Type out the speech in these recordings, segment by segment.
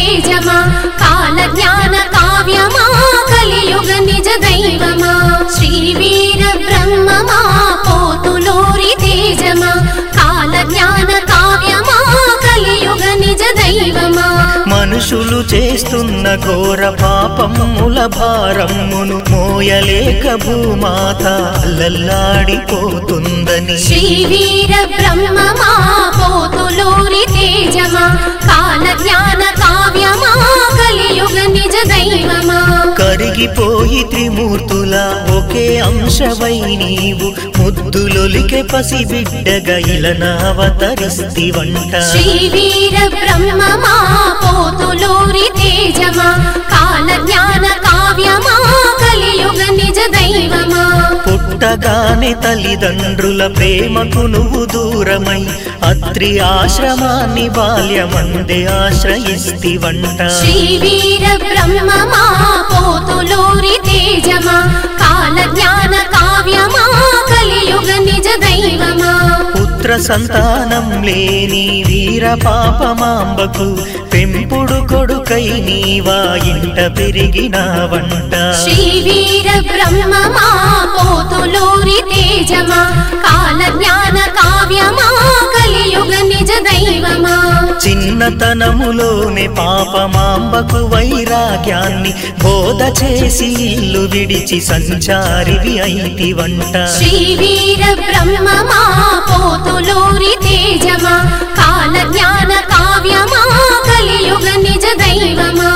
తేజమా కాల జ్ఞాన కావ్యమా కలియుగ నిజ దైవమా శ్రీ వీర బ్రహ్మమా పోతులూరి తేజమా కాల జ్ఞాన కావ్యమా కలియుగ నిజ దైవమా మనుషులు చేస్తున్న ఘోర పాపముల భారమ్మును మోయలేక భూమాత అల్లల్లాడిపోతుందని శ్రీ వీర బ్రహ్మమా పోతులూరి తేజమా కాల జ్ఞాన కావ్యమా కలియుగ నిజ దైవమా కరిగిపోయి త్రిమూర్తుల ఒకే అంశవై నీవు ముద్దులొలికె పసిబిడ్డగా ఇలనావతరిస్తివంట శ్రీ వీర బ్రహ్మమా పోతులూరి తేజమా కాల జ్ఞాన కావ్యమా కలియుగ నిజ దైవమా పుట్టగానే తల్లిదండ్రుల ప్రేమకు నువ్వు దూరమై అత్రి ఆశ్రమాన్ని బాల్యమందే ఆశ్రయిస్తివంట శ్రీ వీర బ్రహ్మమా పోతులూరి తేజమా కాల జ్ఞాన కావ్యమా కలియుగ నిజ దైవమా పుత్ర సంతానం లేని వీర పాపమాంబకు పెంపుడు కొడుకై నీవా ఇంట పెరిగిన వంట శ్రీ వీర బ్రహ్మమా పోతులూరి తేజమా కాల జ్ఞాన కావ్యమా కలియుగ నిజ దైవమా చిన్నతనములోనే పాపమాంబకు వైరాగ్యాన్ని బోధ చేసి ఇల్లు విడిచి సంచారివి అయితి వంట శ్రీ వీర బ్రహ్మమా పోతులూరి తేజమా కాల జ్ఞాన కావ్యమా కలియుగ నిజ దైవమా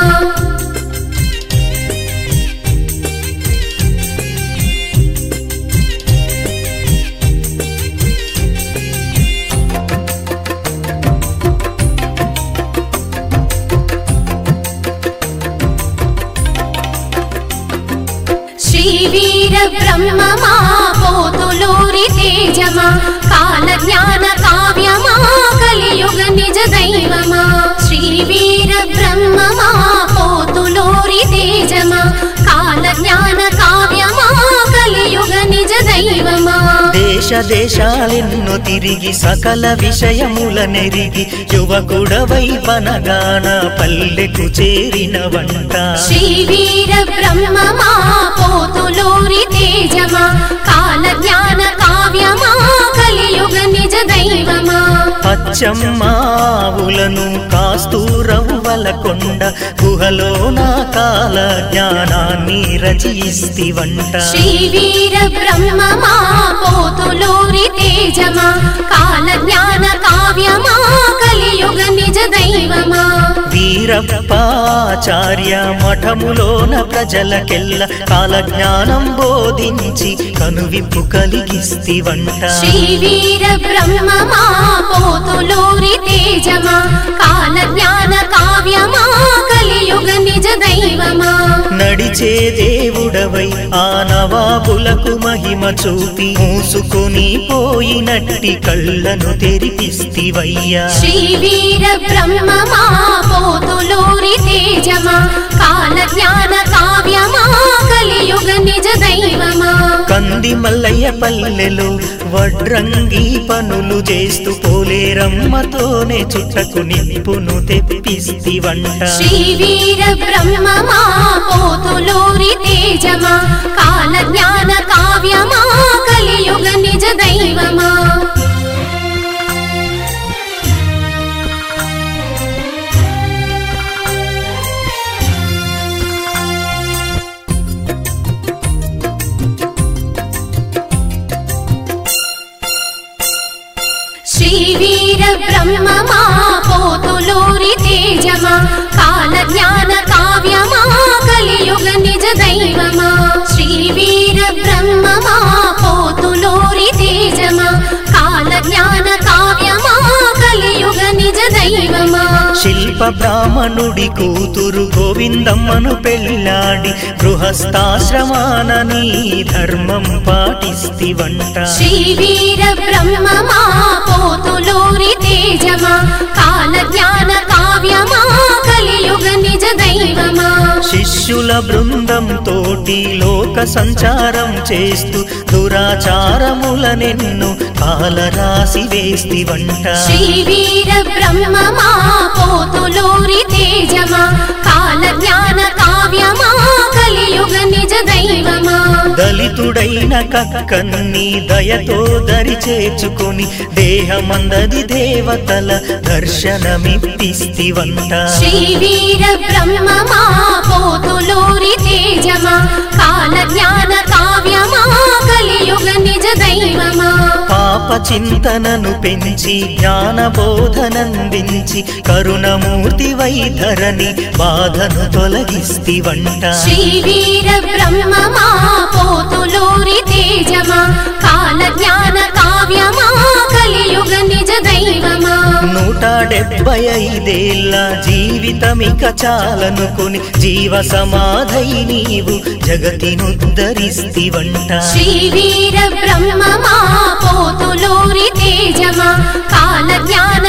శ్రీ వీర బ్రహ్మమా పోతులూరి తేజమా కాల జ్ఞాన కావ్యమా కలియుగ నిజ దైవమా శ్రీ వీర బ్రహ్మమా పోతులూరి తేజమా కాల జ్ఞాన కావ్యమా కలియుగ నిజ దైవమా దేశ దేశాలెన్నో తిరిగి సకల విషయముల నెరిగి యువకుడవై పనగాన పల్లెకు చేరిన వంట శ్రీ వీర బ్రహ్మమా పోతులూరి తేజమా కాల జ్ఞాన కావ్యమా కలియుగ నిజ దైవమా పచ్చమ్మావులను కాస్తూరవ్వల కొండ గుహలో నా కాల జ్ఞానాన్ని రచయిస్తివంట శ్రీ వీర బ్రహ్మమా పోతులూరి తేజమా కాల జ్ఞాన కావ్యమా కలియుగ నిజ దైవమా వీరప్పాచార్య మఠములోన ప్రజలకెల్ల కాల జ్ఞానం బోధించి కనువిప్పు కలిగిస్తివంట శ్రీ వీర బ్రహ్మమా పోతులూరి తేజమా కాల జ్ఞాన కావ్యమా కలియుగ నిజ దైవమా నడిచే దేవుడవై ఆ నవాబులకు మహిమ చూపి మూసుకొని పోయినట్టి కళ్ళను తెరిపిస్తివయ్యా శ్రీ వీర బ్రహ్మమా పోతులూరి తేజమా కాల జ్ఞాన కావ్యమా కలియుగ నిజ దైవమా కంది మల్లయ్య పల్లెలో వడ్రంగి పనులు చేస్తూ పోలేరమ్మతోనే చుట్టకు నింపును తెప్పిస్తివంట శ్రీ వీర బ్రహ్మమా పోతులూరి తేజమా కాల జ్ఞాన కావ్యమా కలియుగ నిజ దైవమా శ్రీ వీర బ్రహ్మమా పోతులూరి తేజమా కాల జ్ఞాన కావ్యమా కలియుగ నిజ దైవమా శ్రీ వీర బ్రహ్మమా పోతులూరి తేజమా కాల జ్ఞాన కావ్యమా కలియుగ నిజ దైవమా శిల్ప బ్రాహ్మణుడి కూతురు గోవిందమ్మను పెళ్ళాడి గృహస్థాశ్రమాన నీ ధర్మం పాటిస్తివంట శ్రీ వీర బ్రహ్మమా పోతులూరి తేజమా కాల జ్ఞాన కావ్యమా కలియుగ నిజ దైవమా శిష్యుల బృందం తోటి లోక సంచారం చేస్తూ దురాచారములనెన్ను కాలరాసి వేస్తివంట శ్రీ వీర బ్రహ్మమా పోతులూరి తేజమా కాల జ్ఞాన కావ్యమా కలియుగ నిజ దైవమా దళితుడైన కక్కన్ని దయతో దరి చేర్చుకొని దేహమందది దేవతల దర్శనమిప్పిస్తివంట శ్రీ వీర బ్రహ్మమా పోతులూరి తేజమా కాల జ్ఞాన కావ్యమా కలియుగ నిజ దైవమా పాప చింతనను పెంచి జ్ఞాన బోధనందించి కరుణమూర్తి వైధరని బాధను తొలగిస్తివంట శ్రీ వీర బ్రహ్మమా పోతులూరి తేజమా కాల జ్ఞాన కావ్యమా కలియుగ నిజ దైవమా నూట డెబ్బై ఐదేళ్ల జీవితమిక చాలనుకొని జీవ సమాధై నీవు జగతినుద్ధరిస్తివంట శ్రీ వీర బ్రహ్మమా పోతులూరి తేజమా కాల జ్ఞాన